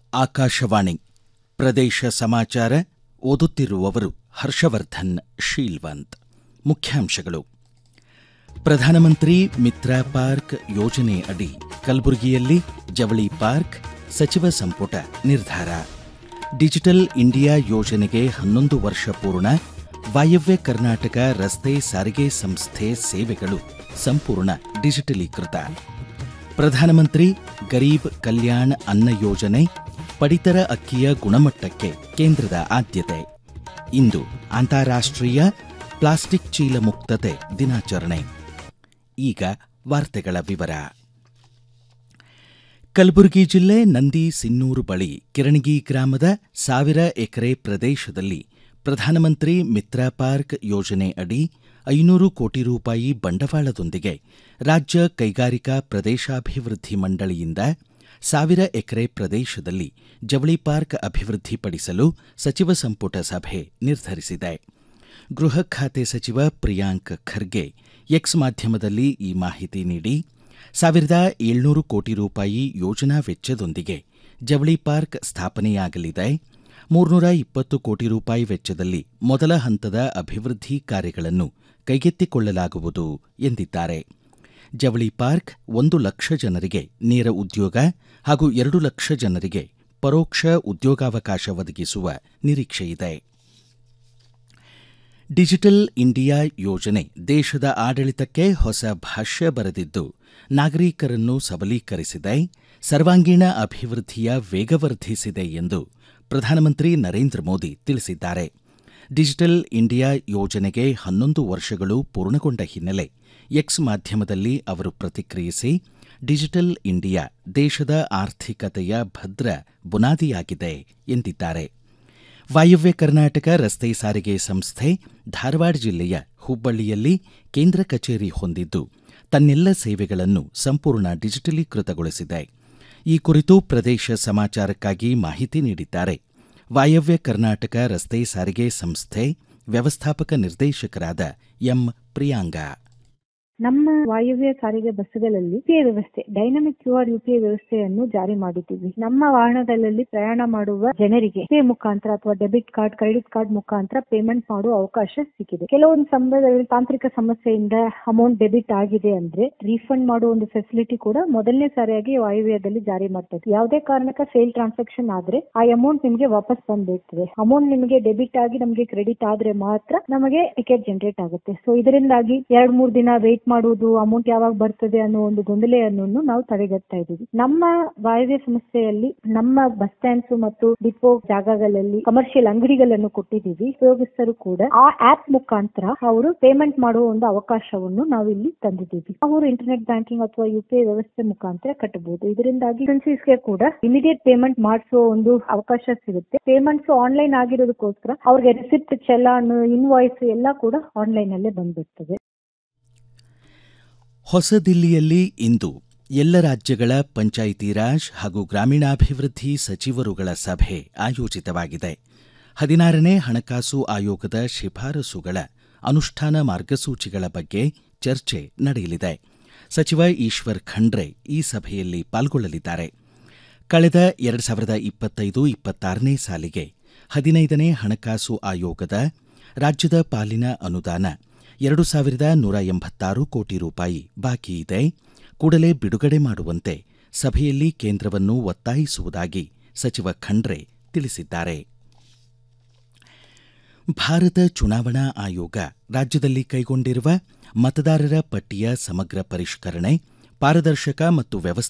ಆಕಾಶವಾಣಿ ಪ್ರದೇಶ ಸಮಾಚಾರ ಓದುತ್ತಿರುವವರು ಹರ್ಷವರ್ಧನ್ ಶೀಲ್ವಂತ್ ಮುಖ್ಯಾಂಶಗಳು ಪ್ರಧಾನಮಂತ್ರಿ ಮಿತ್ರ ಪಾರ್ಕ್ ಯೋಜನೆ ಅಡಿ ಕಲಬುರಗಿಯಲ್ಲಿ ಜವಳಿ ಪಾರ್ಕ್ ಸಚಿವ ಸಂಪುಟ ನಿರ್ಧಾರ ಡಿಜಿಟಲ್ ಇಂಡಿಯಾ ಯೋಜನೆಗೆ ಹನ್ನೊಂದು ವರ್ಷ ಪೂರ್ಣ ವಾಯವ್ಯ ಕರ್ನಾಟಕ ರಸ್ತೆ ಸಾರಿಗೆ ಸಂಸ್ಥೆ ಸೇವೆಗಳು ಸಂಪೂರ್ಣ ಡಿಜಿಟಲೀಕೃತ ಪ್ರಧಾನಮಂತ್ರಿ ಗರೀಬ್ ಕಲ್ಯಾಣ್ ಅನ್ನ ಯೋಜನೆ ಪಡಿತರ ಅಕ್ಕಿಯ ಗುಣಮಟ್ಟಕ್ಕೆ ಕೇಂದ್ರದ ಆದ್ಯತೆ ಇಂದು ಅಂತಾರಾಷ್ಟ್ರೀಯ ಪ್ಲಾಸ್ಟಿಕ್ ಚೀಲ ಮುಕ್ತತೆ ದಿನಾಚರಣೆ ಈಗ ವಾರ್ತೆಗಳ ವಿವರ ಕಲಬುರಗಿ ಜಿಲ್ಲೆ ನಂದಿ ಸಿನ್ನೂರು ಬಳಿ ಕಿರಣಗಿ ಗ್ರಾಮದ ಸಾವಿರ ಎಕರೆ ಪ್ರದೇಶದಲ್ಲಿ ಪ್ರಧಾನಮಂತ್ರಿ ಮಿತ್ರ ಪಾರ್ಕ್ ಯೋಜನೆ ಅಡಿ ಐನೂರು ಕೋಟಿ ರೂಪಾಯಿ ಬಂಡವಾಳದೊಂದಿಗೆ ರಾಜ್ಯ ಕೈಗಾರಿಕಾ ಪ್ರದೇಶಾಭಿವೃದ್ಧಿ ಮಂಡಳಿಯಿಂದ ಸಾವಿರ ಎಕರೆ ಪ್ರದೇಶದಲ್ಲಿ ಜವಳಿ ಪಾರ್ಕ್ ಅಭಿವೃದ್ಧಿಪಡಿಸಲು ಸಚಿವ ಸಂಪುಟ ಸಭೆ ನಿರ್ಧರಿಸಿದೆ ಗೃಹ ಖಾತೆ ಸಚಿವ ಪ್ರಿಯಾಂಕ್ ಖರ್ಗೆ ಎಕ್ಸ್ ಮಾಧ್ಯಮದಲ್ಲಿ ಈ ಮಾಹಿತಿ ನೀಡಿ ಸಾವಿರದ ಏಳ್ನೂರು ಕೋಟಿ ರೂಪಾಯಿ ಯೋಜನಾ ವೆಚ್ಚದೊಂದಿಗೆ ಜವಳಿ ಪಾರ್ಕ್ ಸ್ಥಾಪನೆಯಾಗಲಿದೆ ಮೂರ್ನೂರ ಇಪ್ಪತ್ತು ಕೋಟಿ ರೂಪಾಯಿ ವೆಚ್ಚದಲ್ಲಿ ಮೊದಲ ಹಂತದ ಅಭಿವೃದ್ಧಿ ಕಾರ್ಯಗಳನ್ನು ಕೈಗೆತ್ತಿಕೊಳ್ಳಲಾಗುವುದು ಎಂದಿದ್ದಾರೆ ಜವಳಿ ಪಾರ್ಕ್ ಒಂದು ಲಕ್ಷ ಜನರಿಗೆ ನೇರ ಉದ್ಯೋಗ ಹಾಗೂ ಎರಡು ಲಕ್ಷ ಜನರಿಗೆ ಪರೋಕ್ಷ ಉದ್ಯೋಗಾವಕಾಶ ಒದಗಿಸುವ ನಿರೀಕ್ಷೆಯಿದೆ ಡಿಜಿಟಲ್ ಇಂಡಿಯಾ ಯೋಜನೆ ದೇಶದ ಆಡಳಿತಕ್ಕೆ ಹೊಸ ಭಾಷ್ಯ ಬರೆದಿದ್ದು ನಾಗರಿಕರನ್ನು ಸಬಲೀಕರಿಸಿದೆ ಸರ್ವಾಂಗೀಣ ಅಭಿವೃದ್ಧಿಯ ವೇಗವರ್ಧಿಸಿದೆ ಎಂದು ಪ್ರಧಾನಮಂತ್ರಿ ನರೇಂದ್ರ ಮೋದಿ ತಿಳಿಸಿದ್ದಾರೆ ಡಿಜಿಟಲ್ ಇಂಡಿಯಾ ಯೋಜನೆಗೆ ಹನ್ನೊಂದು ವರ್ಷಗಳು ಪೂರ್ಣಗೊಂಡ ಹಿನ್ನೆಲೆ ಎಕ್ಸ್ ಮಾಧ್ಯಮದಲ್ಲಿ ಅವರು ಪ್ರತಿಕ್ರಿಯಿಸಿ ಡಿಜಿಟಲ್ ಇಂಡಿಯಾ ದೇಶದ ಆರ್ಥಿಕತೆಯ ಭದ್ರ ಬುನಾದಿಯಾಗಿದೆ ಎಂದಿದ್ದಾರೆ ವಾಯವ್ಯ ಕರ್ನಾಟಕ ರಸ್ತೆ ಸಾರಿಗೆ ಸಂಸ್ಥೆ ಧಾರವಾಡ ಜಿಲ್ಲೆಯ ಹುಬ್ಬಳ್ಳಿಯಲ್ಲಿ ಕೇಂದ್ರ ಕಚೇರಿ ಹೊಂದಿದ್ದು ತನ್ನೆಲ್ಲ ಸೇವೆಗಳನ್ನು ಸಂಪೂರ್ಣ ಡಿಜಿಟಲೀಕೃತಗೊಳಿಸಿದೆ ಈ ಕುರಿತು ಪ್ರದೇಶ ಸಮಾಚಾರಕ್ಕಾಗಿ ಮಾಹಿತಿ ನೀಡಿದ್ದಾರೆ ವಾಯವ್ಯ ಕರ್ನಾಟಕ ರಸ್ತೆ ಸಾರಿಗೆ ಸಂಸ್ಥೆ ವ್ಯವಸ್ಥಾಪಕ ನಿರ್ದೇಶಕರಾದ ಎಂ ಪ್ರಿಯಾಂಗ ನಮ್ಮ ವಾಯವ್ಯ ಸಾರಿಗೆ ಬಸ್ಸುಗಳಲ್ಲಿ ಯುಪಿಐ ವ್ಯವಸ್ಥೆ ಡೈನಮಿಕ್ ಕ್ಯೂ ಆರ್ ಯುಪಿಐ ವ್ಯವಸ್ಥೆಯನ್ನು ಜಾರಿ ಮಾಡಿದ್ದೀವಿ ನಮ್ಮ ವಾಹನಗಳಲ್ಲಿ ಪ್ರಯಾಣ ಮಾಡುವ ಜನರಿಗೆ ಪೇ ಮುಖಾಂತರ ಅಥವಾ ಡೆಬಿಟ್ ಕಾರ್ಡ್ ಕ್ರೆಡಿಟ್ ಕಾರ್ಡ್ ಮುಖಾಂತರ ಪೇಮೆಂಟ್ ಮಾಡುವ ಅವಕಾಶ ಸಿಕ್ಕಿದೆ ಕೆಲವೊಂದು ಸಂದರ್ಭದಲ್ಲಿ ತಾಂತ್ರಿಕ ಸಮಸ್ಯೆಯಿಂದ ಅಮೌಂಟ್ ಡೆಬಿಟ್ ಆಗಿದೆ ಅಂದ್ರೆ ರೀಫಂಡ್ ಮಾಡುವ ಒಂದು ಫೆಸಿಲಿಟಿ ಕೂಡ ಮೊದಲನೇ ಸಾರಿಯಾಗಿ ವಾಯುವ್ಯದಲ್ಲಿ ಜಾರಿ ಮಾಡ್ತದೆ ಯಾವುದೇ ಕಾರಣಕ್ಕೆ ಫೇಲ್ ಟ್ರಾನ್ಸಾಕ್ಷನ್ ಆದ್ರೆ ಆ ಅಮೌಂಟ್ ನಿಮಗೆ ವಾಪಸ್ ಬಂದ್ಬಿಡ್ತದೆ ಅಮೌಂಟ್ ನಿಮಗೆ ಡೆಬಿಟ್ ಆಗಿ ನಮಗೆ ಕ್ರೆಡಿಟ್ ಆದ್ರೆ ಮಾತ್ರ ನಮಗೆ ಟಿಕೆಟ್ ಜನರೇಟ್ ಆಗುತ್ತೆ ಸೊ ಇದರಿಂದಾಗಿ ಎರಡ್ ಮೂರ್ ದಿನ ವೇಟ್ ಮಾಡುವುದು ಅಮೌಂಟ್ ಯಾವಾಗ ಬರ್ತದೆ ಅನ್ನೋ ಒಂದು ಗೊಂದಲೆಯನ್ನು ನಾವು ತಡೆಗಟ್ತಾ ಇದ್ದೀವಿ ನಮ್ಮ ವಾಯವ್ಯ ಸಂಸ್ಥೆಯಲ್ಲಿ ನಮ್ಮ ಬಸ್ ಸ್ಟ್ಯಾಂಡ್ಸ್ ಮತ್ತು ಡಿಪೋ ಜಾಗಗಳಲ್ಲಿ ಕಮರ್ಷಿಯಲ್ ಅಂಗಡಿಗಳನ್ನು ಕೊಟ್ಟಿದ್ದೀವಿ ಉಪಯೋಗಿಸ್ತರು ಕೂಡ ಆ ಆಪ್ ಮುಖಾಂತರ ಅವರು ಪೇಮೆಂಟ್ ಮಾಡುವ ಒಂದು ಅವಕಾಶವನ್ನು ನಾವು ಇಲ್ಲಿ ತಂದಿದ್ದೀವಿ ಅವರು ಇಂಟರ್ನೆಟ್ ಬ್ಯಾಂಕಿಂಗ್ ಅಥವಾ ಯುಪಿಐ ವ್ಯವಸ್ಥೆ ಮುಖಾಂತರ ಕಟ್ಟಬಹುದು ಇದರಿಂದಾಗಿ ಏಜೆನ್ಸೀಸ್ಗೆ ಕೂಡ ಇಮಿಡಿಯೇಟ್ ಪೇಮೆಂಟ್ ಮಾಡಿಸುವ ಒಂದು ಅವಕಾಶ ಸಿಗುತ್ತೆ ಪೇಮೆಂಟ್ಸ್ ಆನ್ಲೈನ್ ಆಗಿರೋದಕ್ಕೋಸ್ಕರ ಅವ್ರಿಗೆ ರಿಸಿಪ್ಟ್ ಚಲಾನ್ ಇನ್ವಾಯ್ಸ್ ಎಲ್ಲ ಕೂಡ ಆನ್ಲೈನ್ ಅಲ್ಲೇ ಬಂದ್ಬಿಡ್ತದೆ ಹೊಸದಿಲ್ಲಿಯಲ್ಲಿ ಇಂದು ಎಲ್ಲ ರಾಜ್ಯಗಳ ಪಂಚಾಯಿತಿ ರಾಜ್ ಹಾಗೂ ಗ್ರಾಮೀಣಾಭಿವೃದ್ಧಿ ಸಚಿವರುಗಳ ಸಭೆ ಆಯೋಜಿತವಾಗಿದೆ ಹದಿನಾರನೇ ಹಣಕಾಸು ಆಯೋಗದ ಶಿಫಾರಸುಗಳ ಅನುಷ್ಠಾನ ಮಾರ್ಗಸೂಚಿಗಳ ಬಗ್ಗೆ ಚರ್ಚೆ ನಡೆಯಲಿದೆ ಸಚಿವ ಈಶ್ವರ್ ಖಂಡ್ರೆ ಈ ಸಭೆಯಲ್ಲಿ ಪಾಲ್ಗೊಳ್ಳಲಿದ್ದಾರೆ ಕಳೆದ ಎರಡು ಸಾವಿರದ ಇಪ್ಪತ್ತೈದು ಇಪ್ಪತ್ತಾರನೇ ಸಾಲಿಗೆ ಹದಿನೈದನೇ ಹಣಕಾಸು ಆಯೋಗದ ರಾಜ್ಯದ ಪಾಲಿನ ಅನುದಾನ ಎರಡು ಸಾವಿರದ ನೂರ ಎಂಬತ್ತಾರು ಕೋಟಿ ರೂಪಾಯಿ ಬಾಕಿ ಇದೆ ಕೂಡಲೇ ಬಿಡುಗಡೆ ಮಾಡುವಂತೆ ಸಭೆಯಲ್ಲಿ ಕೇಂದ್ರವನ್ನು ಒತ್ತಾಯಿಸುವುದಾಗಿ ಸಚಿವ ಖಂಡ್ರೆ ತಿಳಿಸಿದ್ದಾರೆ ಭಾರತ ಚುನಾವಣಾ ಆಯೋಗ ರಾಜ್ಯದಲ್ಲಿ ಕೈಗೊಂಡಿರುವ ಮತದಾರರ ಪಟ್ಟಿಯ ಸಮಗ್ರ ಪರಿಷ್ಕರಣೆ ಪಾರದರ್ಶಕ ಮತ್ತು ವ್ಯವಸ್ಥೆ